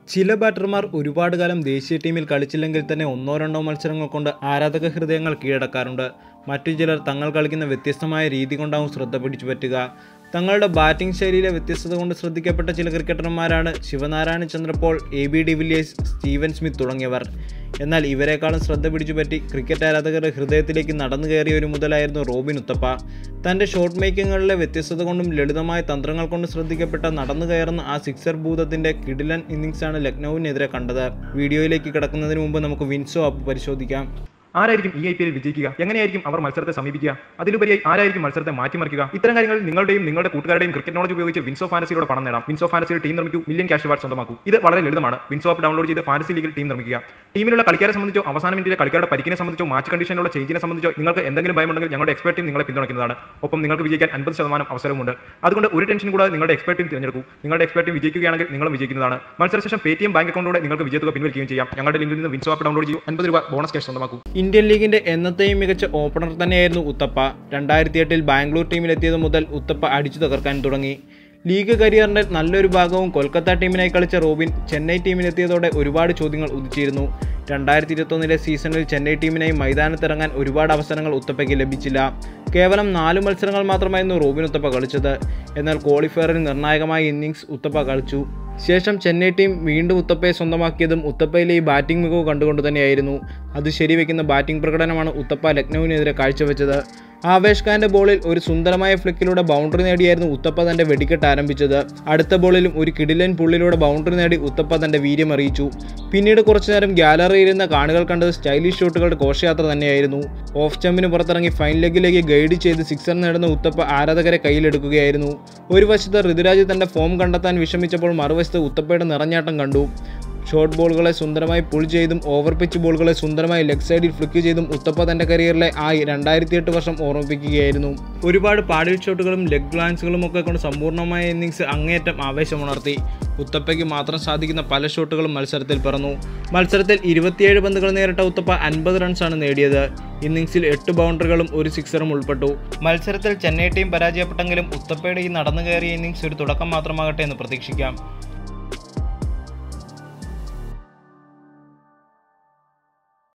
ചില ബാറ്റർമാർ ഒരുപാട് കാലം ദേശീയ ടീമിൽ കളിച്ചില്ലെങ്കിൽ തന്നെ ഒന്നോ രണ്ടോ മത്സരങ്ങൾ കൊണ്ട് ആരാധക ഹൃദയങ്ങൾ കീഴടക്കാറുണ്ട് മറ്റു ചിലർ തങ്ങൾ കളിക്കുന്ന വ്യത്യസ്തമായ രീതി കൊണ്ടാവും ശ്രദ്ധ പിടിച്ചു പറ്റുക തങ്ങളുടെ ബാറ്റിംഗ് ശൈലിയിലെ വ്യത്യസ്തത കൊണ്ട് ശ്രദ്ധിക്കപ്പെട്ട ചില ക്രിക്കറ്റർമാരാണ് Shivnarine Chanderpaul A B de Villiers Steven Smith തുടങ്ങിയവർ എന്നാൽ ഇവരെക്കാളും ശ്രദ്ധ പിടിച്ചുപറ്റി ക്രിക്കറ്റ് ആരാധകരുടെ ഹൃദയത്തിലേക്ക് നടന്നു കയറിയ ഒരു മുതലായിരുന്നു റോബിൻ ഉത്തപ്പ തൻ്റെ ഷോട്ട് മേക്കിങ്ങുകളിലെ വ്യത്യസ്തത കൊണ്ടും ലളിതമായ തന്ത്രങ്ങൾ കൊണ്ടും ശ്രദ്ധിക്കപ്പെട്ട നടന്നു കയറുന്ന ആ സിക്സർ ഭൂതത്തിൻ്റെ കിടിലൻ ഇന്നിങ്സാണ് ലക്നൌവിനെതിരെ കണ്ടത് വീഡിയോയിലേക്ക് കിടക്കുന്നതിന് മുമ്പ് നമുക്ക് വിൻസോ ആപ്പ് പരിശോധിക്കാം ആരായിരിക്കും ഈ ഐ പി എൽ വിജയിക്കുക എങ്ങനെയായിരിക്കും അവർ മത്സരത്തെ സമീപിക്കുക അതിലുപരിയായി ആരായിരിക്കും മത്സരത്തെ മാറ്റിമറിക്കുക ഇത്തരം കാര്യങ്ങളിൽ നിങ്ങളുടെയും നിങ്ങളുടെ കൂട്ടുകാരുടെയും ക്രിക്കറ്റ് നോളജ് ഉപയോഗിച്ച് വിൻസോ ഫാനസിയുടെ പണം നേടാം വിൻസോ ഫാനസിയിൽ ടീം നിർമ്മിക്കൂ മില്യൺ ക്യാഷ് അവാർഡ് സ്വന്തമാക്കൂ ഇത് വളരെ ലളിതമാണ് വിൻസോ ആപ്പ് ഡൗൺലോഡ് ചെയ്ത് ഫാനസി ലീഗിൽ ടീം നിർമ്മിക്കുക ടീമിലുള്ള കളിക്കാരെ സംബന്ധിച്ചോ അവസാന മിനിറ്റിലെ കളിക്കാരുടെ പരിക്കിനെ സംബന്ധിച്ചോ മാച്ച് കണ്ടീഷനിലുള്ള ചേഞ്ചിനെ സംബന്ധിച്ചോ നിങ്ങൾക്ക് എന്തെങ്കിലും ഭയമുണ്ടെങ്കിൽ ഞങ്ങളുടെ എക്സ്പെർട്ട് ടീം നിങ്ങളെ പിന്തുണയ്ക്കുന്നതാണ് ഒപ്പം നിങ്ങൾക്ക് വിജയിക്കാൻ അൻപത് ശതമാനം അവസരമുണ്ട് അതുകൊണ്ട് ഒരു ടെൻഷൻ കൂടാതെ നിങ്ങളുടെ എക്സ്പെർട്ട് ടീം തിരഞ്ഞെടുക്കൂ നിങ്ങളുടെ എക്സ്പെർട്ട് ടീം വിജയിക്കുകയാണെങ്കിൽ നിങ്ങളും വിജയിക്കുന്നതാണ് മത്സരശേഷം പേ ടി എം ബാങ്ക് അക്കൗണ്ടിലൂടെ നിങ്ങൾക്ക് വിജയത്തുക പിൻവലിക്കുകയും ചെയ്യാം ഞങ്ങളുടെ ലിങ്കിൽ നിന്ന് വിൻസോ ആപ്പ് ഡൗൺലോഡ് ചെയ്യൂ അൻപത് രൂപ ബോണസ് ക്യാഷ് സ്വന്തമാക്കൂ ഇന്ത്യൻ ലീഗിന്റെ എന്നത്തെയും മികച്ച ഓപ്പണർ തന്നെയായിരുന്നു ഉത്തപ്പ രണ്ടായിരത്തി എട്ടിൽ ബാംഗ്ലൂർ ടീമിലെത്തിയത് മുതൽ ഉത്തപ്പ അടിച്ചു തകർക്കാൻ തുടങ്ങി ലീഗ് കരിയറിന്റെ നല്ലൊരു ഭാഗവും കൊൽക്കത്ത ടീമിനായി കളിച്ച റോബിൻ ചെന്നൈ ടീമിലെത്തിയതോടെ ഒരുപാട് ചോദ്യങ്ങൾ ഉദിച്ചിരുന്നു രണ്ടായിരത്തി ഇരുപത്തൊന്നിലെ സീസണിൽ ചെന്നൈ ടീമിനായി മൈതാനത്തിറങ്ങാൻ ഒരുപാട് അവസരങ്ങൾ ഉത്തപ്പയ്ക്ക് ലഭിച്ചില്ല കേവലം നാല് മത്സരങ്ങൾ മാത്രമായിരുന്നു റോബിൻ ഉത്തപ്പ കളിച്ചത് എന്നാൽ ക്വാളിഫയറിൽ നിർണായകമായ ഇന്നിങ്സ് ഉത്തപ്പ കളിച്ചു ശേഷം ചെന്നൈ ടീം വീണ്ടും ഉത്തപ്പയെ സ്വന്തമാക്കിയതും ഉത്തപ്പയിലെ ഈ ബാറ്റിംഗ് മികവ് കണ്ടുകൊണ്ട് തന്നെയായിരുന്നു അത് ശരിവെക്കുന്ന ബാറ്റിംഗ് പ്രകടനമാണ് ഉത്തപ്പ ലക്നൌവിനെതിരെ കാഴ്ചവെച്ചത് ആവേശ് ഖാന്റെ ബോളിൽ ഒരു സുന്ദരമായ ഫ്ലിക്കിലൂടെ ബൗണ്ടറി നേടിയായിരുന്നു ഉത്തപ്പ തന്റെ വെടിക്കെട്ട് ആരംഭിച്ചത് അടുത്ത ബോളിലും ഒരു കിടിലൻ പുള്ളിലൂടെ ബൗണ്ടറി നേടി ഉത്തപ്പ തന്റെ വീര്യം അറിയിച്ചു പിന്നീട് കുറച്ചുനേരം ഗ്യാലറിയിരുന്ന കാണികൾ കണ്ടത് സ്റ്റൈലിഷ് ഷോട്ടുകളുടെ ഘോഷയാത്ര തന്നെയായിരുന്നു ഓഫ് സ്റ്റമ്പിന് പുറത്തിറങ്ങി ഫൈൻ ലെഗിലേക്ക് ഗൈഡ് ചെയ്ത് സിക്സർ നേടുന്ന ഉത്തപ്പ ആരാധകരെ കയ്യിലെടുക്കുകയായിരുന്നു ഒരു വശത്ത് ഋതുരാജ് തന്റെ ഫോം കണ്ടെത്താൻ വിഷമിച്ചപ്പോൾ മറുവശത്ത് ഉത്തപ്പയുടെ നിറഞ്ഞാട്ടം കണ്ടു ഷോർട്ട് ബോളുകളെ സുന്ദരമായി പുൾ ചെയ്തും ഓവർ പിച്ച് ബോളുകളെ സുന്ദരമായി ലെഗ് സൈഡിൽ ഫ്ലിക്ക് ചെയ്തും ഉത്തപ്പ തന്റെ കരിയറിലെ ആ രണ്ടായിരത്തി എട്ട് വർഷം ഓർമ്മിപ്പിക്കുകയായിരുന്നു ഒരുപാട് പാഡിൽ ഷോട്ടുകളും ലെഗ് ഗ്ലാൻസുകളും ഒക്കെ കൊണ്ട് സമ്പൂർണ്ണമായ ഇന്നിങ്സ് അങ്ങേയറ്റം ആവേശമുണർത്തി ഉത്തപ്പയ്ക്ക് മാത്രം സാധിക്കുന്ന പല ഷോട്ടുകളും മത്സരത്തിൽ പിറന്നു മത്സരത്തിൽ ഇരുപത്തിയേഴ് പന്തുകൾ നേരിട്ട ഉത്തപ്പ അൻപത് റൺസാണ് നേടിയത് ഇന്നിങ്സിൽ എട്ട് ബൗണ്ടറികളും ഒരു സിക്സറും ഉൾപ്പെട്ടു മത്സരത്തിൽ ചെന്നൈ ടീം പരാജയപ്പെട്ടെങ്കിലും ഉത്തപ്പയുടെ ഈ നടന്നു കയറിയ ഇന്നിങ്സ് ഒരു തുടക്കം മാത്രമാകട്ടെ എന്ന് പ്രതീക്ഷിക്കാം